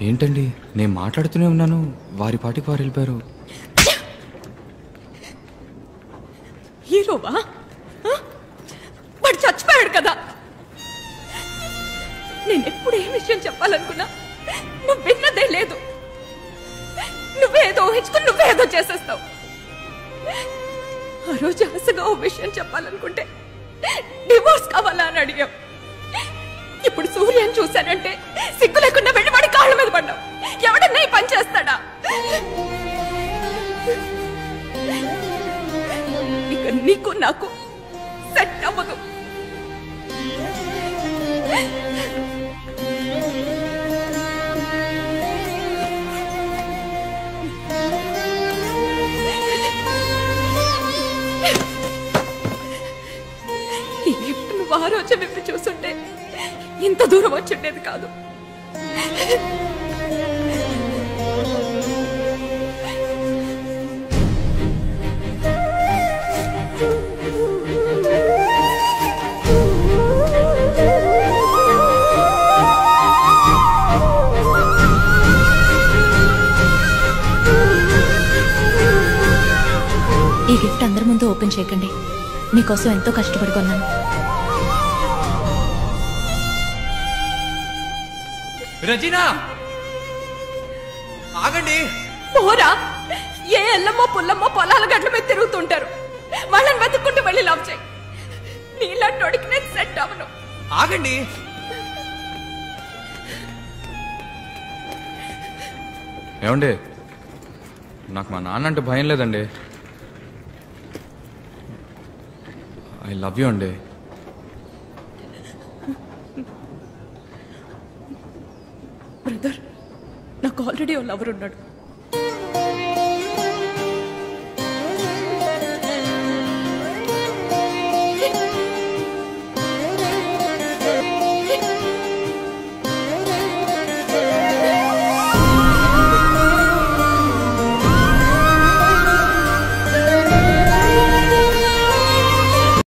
ఏంటండి నేను మాట్లాడుతూనే ఉన్నాను వారి పాటికి వారు వెళ్ళిపోయారు హీరోవా ఆ? వాడు చచ్చిపోయాడు కదా నేను ఎప్పుడు ఏ విషయం చెప్పాలనుకున్నా నువ్వు విన్నదే లేదు నువ్వేదో ఊహించుకుని నువ్వేదో చేసేస్తావు ఆ రోజు ఆశగా ఓ విషయం చెప్పాలనుకుంటే డివోర్స్ కావాలా అని అడిగావు ఇప్పుడు సూర్యని చూశానంటే సిగ్గు లేకుండా వెళ్ళి వాడి కాళ్ళ మీద పడ్డావు ఎవడన్నా ఈ పని చేస్తాడా ఇక నీకు నాకు సెట్ అవ్వదు ఈ గిఫ్ట్ నువ్వు ఆ రోజు విప్పి చూస్తుంటే ఇంత దూరం వచ్చుండేది కాదు ఈ గిఫ్ట్ అందరి ముందు ఓపెన్ చేయకండి మీకోసం ఎంతో కష్టపడి కొన్నాను రజీనా ఆగండి పోరా ఏ ఎల్లమ్మో పుల్లమ్మో పొలాల గట్ల మీద తిరుగుతుంటారు వాళ్ళని వెతుక్కుంటూ వెళ్ళి లవ్ చేయి నీలాంటోడికి నేను సెట్ అవను ఆగండి ఏమండి నాకు మా నాన్న అంటే భయం లేదండి ఐ లవ్ యూ అండి బ్రదర్ నాకు ఆల్రెడీ ఓ లవర్ ఉన్నాడు